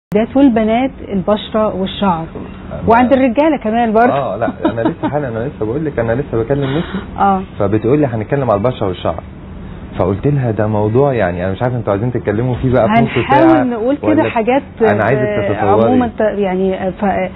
السيدات والبنات البشره والشعر وعند الرجاله كمان برضه اه لا انا لسه حالا انا لسه بقول لك انا لسه بكلم نفسي اه فبتقول لي هنتكلم على البشره والشعر فقلت لها ده موضوع يعني انا مش عارف انتوا عايزين تتكلموا فيه بقى في نص ساعه هنحاول نقول كده ولا- حاجات انا عايزك آه، تتصوري عموما ت- يعني آه، ف- آه،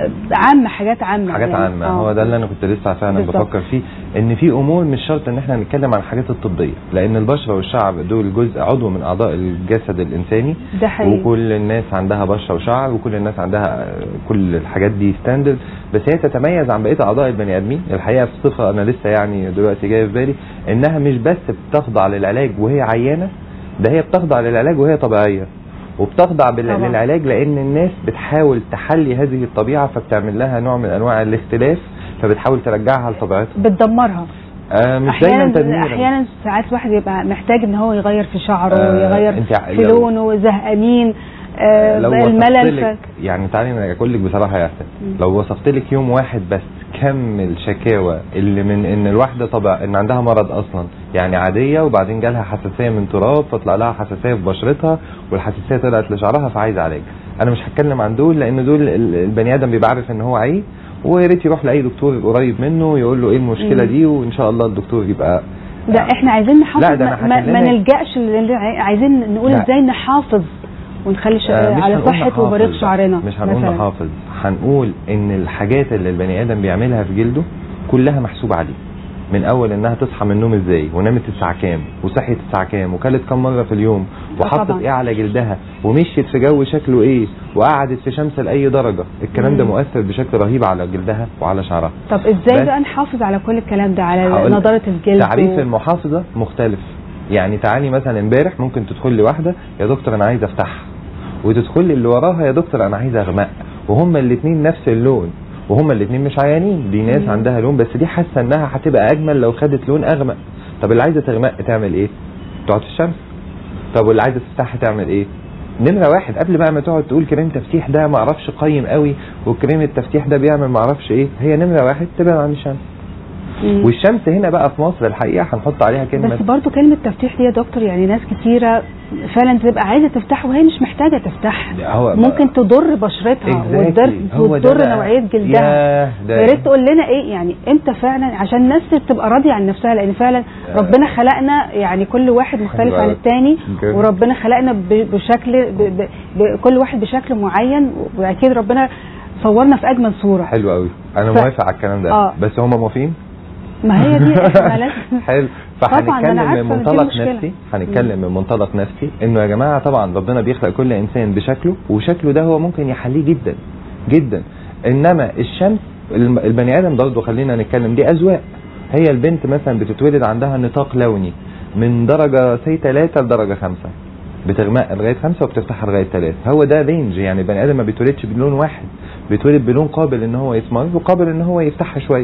عامه حاجات عامه حاجات يعني. عامة آه. هو ده اللي انا كنت لسه فعلا بالظبط. بفكر فيه ان في امور مش شرط ان احنا نتكلم عن الحاجات الطبية لان البشرة والشعر دول جزء عضو من اعضاء الجسد الانساني ده حقيقي وكل الناس عندها بشرة وشعر وكل الناس عندها آه، كل الحاجات دي ستاندرد بس هي تتميز عن بقية اعضاء البني ادمين الحقيقة في صفة انا لسه يعني دلوقتي جاية في بالي انها مش بس بتخضع للعلاج وهي عيانة ده هي بتخضع للعلاج وهي طبيعية وبتخضع بال- طبعا. للعلاج لان الناس بتحاول تحلي هذه الطبيعه فبتعمل لها نوع من انواع الاختلاف فبتحاول ترجعها لطبيعتها بتدمرها آه مش دايما احيانا تدميرا احيانا ساعات الواحد يبقى محتاج ان هو يغير في شعره آه، يغير انت ع- في لو- لونه زهقانين آه لو وصفت الملل لك ف... يعني تعالي انا اقول لك بصراحه يا احسن مم. لو وصفت لك يوم واحد بس كم الشكاوى اللي من ان الواحده طبعا ان عندها مرض اصلا يعني عاديه وبعدين جالها حساسيه من تراب فطلع لها حساسيه في بشرتها والحساسيه طلعت لشعرها فعايزه علاج انا مش هتكلم عن دول لان دول ال- البني ادم بيبقى عارف ان هو عيب ويا ريت يروح لاي دكتور قريب منه يقول له ايه المشكله مم. دي وان شاء الله الدكتور يبقى لا احنا عايزين نحافظ لا، ده أنا ما, ما, ما هكلمك. نلجاش لل- عايزين نقول لا. ازاي نحافظ ونخلي ش... آه، مش على هنقول صحه نحافظ وبريق بقى. شعرنا مش هنقول مثلا نحافظ هنقول ان الحاجات اللي البني ادم بيعملها في جلده كلها محسوبه عليه من اول انها تصحى من النوم ازاي ونامت الساعه كام وصحيت الساعه كام وكلت كام مره في اليوم وحطت طبعا. ايه على جلدها ومشيت في جو شكله ايه وقعدت في شمس لاي درجه الكلام ده مم. مؤثر بشكل رهيب على جلدها وعلى شعرها طب ازاي بس- بقى نحافظ على كل الكلام ده على هقول- نضاره الجلد تعريف و... المحافظه مختلف يعني تعالي مثلا امبارح ممكن تدخل لي واحده يا دكتور انا عايز افتحها وتدخل لي اللي وراها يا دكتور انا عايز اغمق وهما الاثنين نفس اللون وهما الاثنين مش عيانين دي ناس مم. عندها لون بس دي حاسه انها هتبقى اجمل لو خدت لون اغمق طب اللي عايزه تغمق تعمل ايه تقعد في الشمس طب واللي عايزه تفتحها تعمل ايه نمرة واحد قبل بقى ما تقعد تقول كريم تفتيح ده ما اعرفش قيم قوي وكريم التفتيح ده بيعمل ما اعرفش ايه هي نمرة واحد تبعد عن الشمس مم. والشمس هنا بقى في مصر الحقيقه هنحط عليها كلمه بس برضو كلمة تفتيح دي يا دكتور يعني ناس كتيرة فعلا تبقى عايزة تفتح وهي مش محتاجة تفتح هو ممكن تضر بشرتها Exactly. وتضر, هو ده وتضر بقى. نوعية جلدها ياه، ده- يا ريت تقول لنا ايه يعني امتى فعلا عشان الناس تبقى راضية عن نفسها لان فعلا ربنا خلقنا يعني كل واحد مختلف حلو عن أوي. التاني جميل. وربنا خلقنا ب- بشكل ب ب ب كل واحد بشكل معين واكيد ربنا صورنا في اجمل صورة حلو قوي انا ف- موافق على الكلام ده آه. بس هم موافقين ما هي دي احنا لازم حلو طبعاً، أنا فهنتكلم عارفة من إن دي منطلق مشكلة. نفسي هنتكلم من منطلق نفسي انه يا جماعه طبعا ربنا بيخلق كل انسان بشكله وشكله ده هو ممكن يحليه جدا جدا انما الشمس الم- البني ادم برضه خلينا نتكلم دي اذواق هي البنت مثلا بتتولد عندها نطاق لوني من درجه سي 3 لدرجه 5 بتغمق لغايه 5 وبتفتحها لغايه 3 هو ده رينج يعني البني ادم ما بيتولدش بلون واحد بيتولد بلون قابل ان هو يسمر وقابل ان هو يفتحها شويه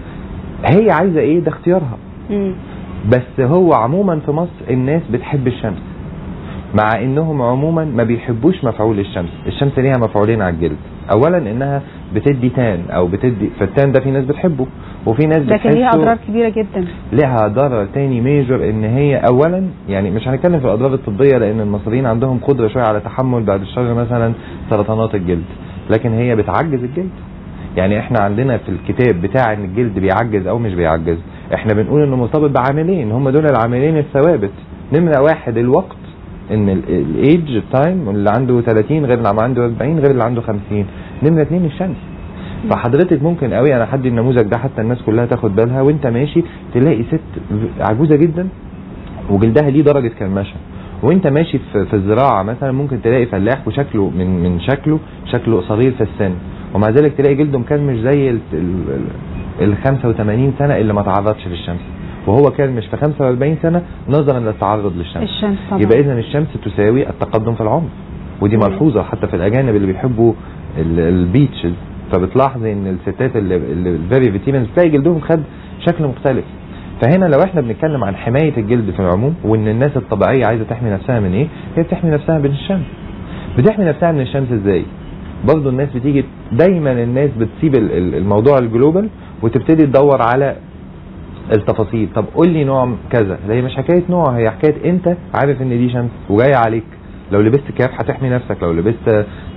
هي عايزه ايه ده اختيارها مم. بس هو عموما في مصر الناس بتحب الشمس مع انهم عموما ما بيحبوش مفعول الشمس الشمس ليها مفعولين على الجلد اولا انها بتدي تان او بتدي فالتان ده في ناس بتحبه وفي ناس لكن ليها بتحسه اضرار كبيرة جدا لها ضرر تاني ميجر ان هي اولا يعني مش هنتكلم في الاضرار الطبيه لان المصريين عندهم قدره شويه على تحمل بعد الشر مثلا سرطانات الجلد لكن هي بتعجز الجلد يعني احنا عندنا في الكتاب بتاع ان الجلد بيعجز او مش بيعجز احنا بنقول انه مرتبط بعاملين هم دول العاملين الثوابت نمره واحد الوقت ان الايدج التايم اللي عنده 30 غير اللي عنده 40 غير اللي عنده 50 نمره اثنين الشمس فحضرتك ممكن قوي انا هدي النموذج ده حتى الناس كلها تاخد بالها وانت ماشي تلاقي ست عجوزه جدا وجلدها ليه درجه كرمشه وانت ماشي في, في الزراعه مثلا ممكن تلاقي فلاح وشكله من من شكله شكله صغير في السن ومع ذلك تلاقي جلده مكرمش زي ال ال ال 85 سنه اللي ما تعرضش للشمس وهو كرمش في 45 سنه نظرا للتعرض للشمس الشمس طبعا يبقى اذا الشمس تساوي التقدم في العمر ودي مم. ملحوظه حتى في الاجانب اللي بيحبوا ال- البيتشز فبتلاحظي ان الستات اللي الفيري فيتيمنز بتلاقي جلدهم خد شكل مختلف فهنا لو احنا بنتكلم عن حمايه الجلد في العموم وان الناس الطبيعيه عايزه تحمي نفسها من ايه هي بتحمي نفسها من الشمس بتحمي نفسها من الشمس ازاي برضه الناس بتيجي دايما الناس بتسيب ال- ال- الموضوع الجلوبال وتبتدي تدور على التفاصيل طب قول لي نوع كذا هي مش حكايه نوع هي حكايه انت عارف ان دي شمس وجايه عليك لو لبست كاب هتحمي نفسك لو لبست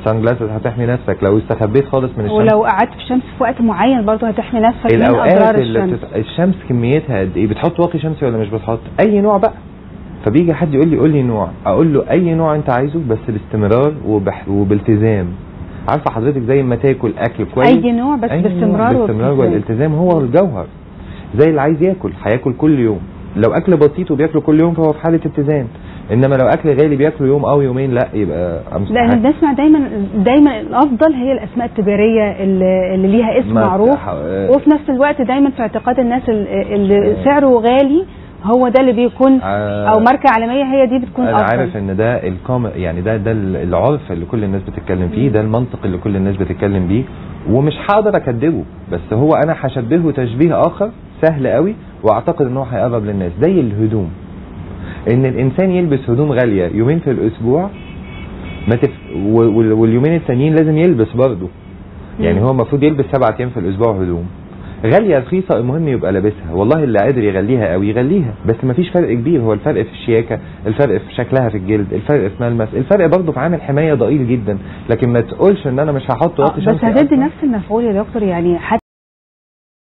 سان جلاسز هتحمي نفسك لو استخبيت خالص من الشمس ولو قعدت في الشمس في وقت معين برضه هتحمي نفسك من الاوقات اضرار اللي الشمس بتت... الشمس كميتها قد ايه بتحط واقي شمسي ولا مش بتحط اي نوع بقى فبيجي حد يقول لي قول لي نوع اقول له اي نوع انت عايزه بس باستمرار وبح... وبالتزام عارفه حضرتك زي ما تاكل اكل كويس اي نوع بس أي نوع باستمرار باستمرار وبالتزام. والالتزام هو الجوهر زي اللي عايز ياكل هياكل كل يوم لو اكل بسيط وبياكله كل يوم فهو في حاله اتزان انما لو اكل غالي بياكله يوم او يومين لا يبقى أمس- لان بنسمع دايما دايما الافضل هي الاسماء التجاريه اللي, اللي ليها اسم ما- معروف ح- وفي نفس الوقت دايما في اعتقاد الناس ال- اللي سعره غالي هو ده اللي بيكون آه، او ماركه عالميه هي دي بتكون انا افضل عارف ان ده الكام يعني ده ده العرف اللي كل الناس بتتكلم فيه ده المنطق اللي كل الناس بتتكلم بيه ومش هقدر اكدبه بس هو انا هشبهه تشبيه اخر سهل قوي واعتقد ان هو هيقرب للناس زي الهدوم ان الانسان يلبس هدوم غاليه يومين في الاسبوع ما تف... و- وال- واليومين التانيين لازم يلبس برضه يعني مم. هو المفروض يلبس سبعة ايام في الاسبوع هدوم غاليه رخيصه المهم يبقى لابسها والله اللي قادر يغليها قوي يغليها بس مفيش فرق كبير هو الفرق في الشياكه الفرق في شكلها في الجلد الفرق في ملمس الفرق برضه في عامل حمايه ضئيل جدا لكن ما تقولش ان انا مش هحط آه، واقي بس شمسي هتدي أصلاً. نفس المفعول يا دكتور يعني حتى